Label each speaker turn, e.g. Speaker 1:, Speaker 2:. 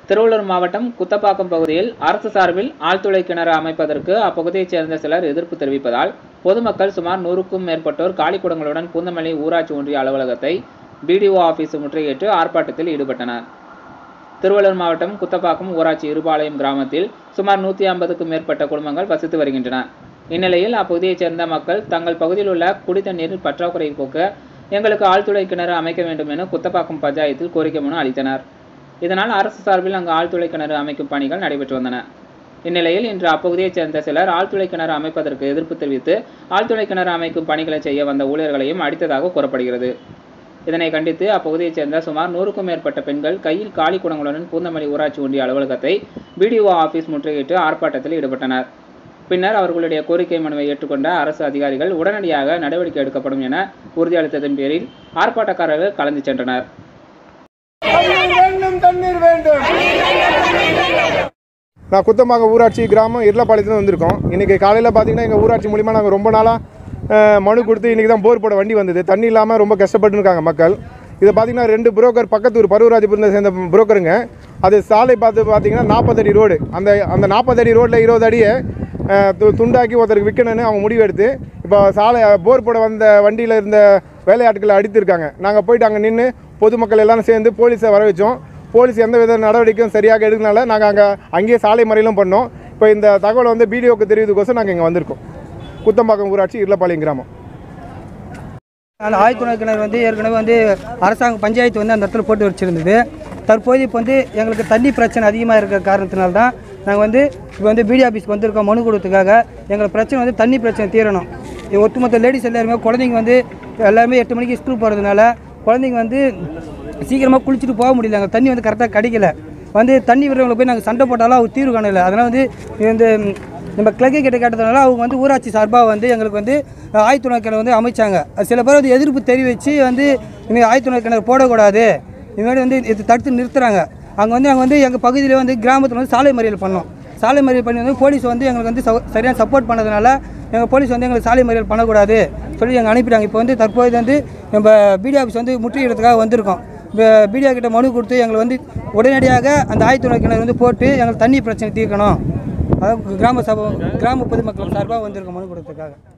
Speaker 1: திருவள்ளூர் மாவட்டம் குத்தப்பாக்கம் பகுதியில் அரசு சார்பில் ஆழ்துளை கிணறு அமைப்பதற்கு அப்பகுதியைச் சேர்ந்த சிலர் எதிர்ப்பு தெரிவிப்பதால் பொதுமக்கள் சுமார் நூறுக்கும் மேற்பட்டோர் காலிக்குடங்களுடன் பூந்தமல்லி ஊராட்சி ஒன்றிய அலுவலகத்தை பிடிஓ ஆபீஸ் முற்றுகையிட்டு ஆர்ப்பாட்டத்தில் ஈடுபட்டனர் திருவள்ளூர் மாவட்டம் குத்தப்பாக்கம் ஊராட்சி இருபாளையம் கிராமத்தில் சுமார் நூற்றி ஐம்பதுக்கும் மேற்பட்ட குடும்பங்கள் வசித்து வருகின்றன இந்நிலையில் அப்பகுதியைச் சேர்ந்த மக்கள் தங்கள் பகுதியில் உள்ள குடித்தண்ணீர் பற்றாக்குறை போக்க எங்களுக்கு ஆழ்துளை கிணறு அமைக்க வேண்டும் என குத்தப்பாக்கம் பஞ்சாயத்தில் கோரிக்கை மனு அளித்தனர் இதனால் அரசு சார்பில் அங்கு ஆழ்துளை கிணறு அமைக்கும் பணிகள் நடைபெற்று வந்தன இந்நிலையில் இன்று அப்பகுதியைச் சேர்ந்த சிலர் ஆழ்துளை கிணறு அமைப்பதற்கு எதிர்ப்பு தெரிவித்து ஆழ்துளை கிணறு அமைக்கும் பணிகளை செய்ய வந்த ஊழியர்களையும் அடித்ததாக கூறப்படுகிறது இதனை கண்டித்து அப்பகுதியைச் சேர்ந்த சுமார் நூறுக்கும் மேற்பட்ட பெண்கள் கையில் காலி குடங்களுடன் பூந்தமல்லி ஊராட்சி ஒன்றிய அலுவலகத்தை பிடிஓ ஆபீஸ் முற்றுகையிட்டு ஆர்ப்பாட்டத்தில் ஈடுபட்டனர் பின்னர் அவர்களுடைய கோரிக்கை மனுவை ஏற்றுக்கொண்ட அரசு அதிகாரிகள் உடனடியாக நடவடிக்கை எடுக்கப்படும் என உறுதியளித்ததன் பேரில் ஆர்ப்பாட்டக்காரர்கள் கலந்து சென்றனர்
Speaker 2: தண்ணீர் வேண்டும் தண்ணீர் வேண்டும்
Speaker 3: நான் குத்தம்பாக்கம் ஊராட்சி கிராமம் இருளப்பாளையத்துல வந்திருக்கோம் இன்றைக்கி காலையில் பார்த்தீங்கன்னா எங்கள் ஊராட்சி மூலிமா நாங்கள் ரொம்ப நாளாக மனு கொடுத்து இன்றைக்கி தான் போர் போட வண்டி வந்தது தண்ணி இல்லாமல் ரொம்ப கஷ்டப்பட்டு இருக்காங்க மக்கள் இதை பார்த்தீங்கன்னா ரெண்டு புரோக்கர் பக்கத்து ஊர் பருவராஜபுரத்தை சேர்ந்த புரோக்கருங்க அது சாலை பார்த்து பார்த்தீங்கன்னா நாற்பது அடி ரோடு அந்த அந்த நாற்பது அடி ரோட்டில் இருபது அடியை அஹ், து- துண்டாக்கி ஒருத்தருக்கு விற்கணும்னு அவங்க முடிவு எடுத்து இப்போ சாலை போர் போட வந்த வண்டியில் இருந்த வேலையாட்களை அடித்திருக்காங்க நாங்கள் போயிட்டு அங்கே நின்று பொதுமக்கள் எல்லாரும் சேர்ந்து போலீஸை வர வச்சோம் போலீஸ் எந்த வித நடவடிக்கையும் சரியாக எடுக்கனால நாங்கள் அங்கே அங்கேயே சாலை மறியலும் பண்ணோம் இப்போ இந்த தகவல் வந்து பிடிஓக்கு தெரிவித்துக்கோசம் நாங்கள் இங்கே வந்திருக்கோம் குத்தம்பாக்கம் ஊராட்சி இருளப்பாளையம் கிராமம்
Speaker 4: அந்த ஆழ்துணை கிணறு வந்து ஏற்கனவே வந்து அரசாங்க பஞ்சாயத்து வந்து அந்த இடத்துல போட்டு வச்சுருந்தது தற்போது இப்போ வந்து எங்களுக்கு தண்ணி பிரச்சனை அதிகமாக இருக்கிற காரணத்தினால தான் நாங்கள் வந்து இப்போ வந்து பிடி ஆஃபீஸ்க்கு வந்திருக்கோம் மனு கொடுத்ததுக்காக எங்களுக்கு பிரச்சனை வந்து தண்ணி பிரச்சனை தீரணும் இது ஒட்டுமொத்த லேடிஸ் எல்லாருமே குழந்தைங்க வந்து எல்லாருமே எட்டு மணிக்கு ஸ்கூல் போகிறதுனால குழந்தைங்க வந்து சீக்கிரமாக குளிச்சுட்டு போக முடியல அங்கே தண்ணி வந்து கரெக்டாக கிடைக்கல வந்து தண்ணி விடுறவங்களை போய் நாங்கள் சண்டை போட்டாலும் அவங்க தீர்வு காணல அதனால் வந்து இது வந்து ம், நம்ம கிழக்கு கிட்ட கேட்டதுனால அவங்க வந்து ஊராட்சி சார்பாக வந்து எங்களுக்கு வந்து அஹ், ஆழ்துணை கிணறு வந்து அமைச்சாங்க அது சில பேர் வந்து எதிர்ப்பு தெரிவித்து வந்து இனிமேல் ஆழ்துணை கிணறு போடக்கூடாது இதுமாதிரி வந்து இது தடுத்து நிறுத்துறாங்க அங்கே வந்து அங்கே வந்து எங்கள் பகுதியில் வந்து கிராமத்தில் வந்து சாலை மறியல் பண்ணோம் சாலை மறியல் பண்ணி வந்து போலீஸ் வந்து எங்களுக்கு வந்து சவ- சரியான சப்போர்ட் பண்ணதுனால எங்கள் போலீஸ் வந்து எங்களுக்கு சாலை மறியல் பண்ணக்கூடாது சொல்லி எங்கள் அனுப்பிட்டாங்க இப்போ வந்து தற்போது வந்து நம்ம பிடி ஆஃபீஸ் வந்து முற்றுகையிடறதுக்காக வந்திருக்கோம் பிடிஓ கிட்ட மனு கொடுத்து எங்களை வந்து உடனடியாக அந்த ஆழ்துணை கிணறு வந்து போட்டு எங்களுக்கு தண்ணி பிரச்சனை தீர்க்கணும் அதாவது கிராம சபை கிராம பொதுமக்கள் சார்பாக வந்திருக்கோம் மனு கொடுத்ததுக்காக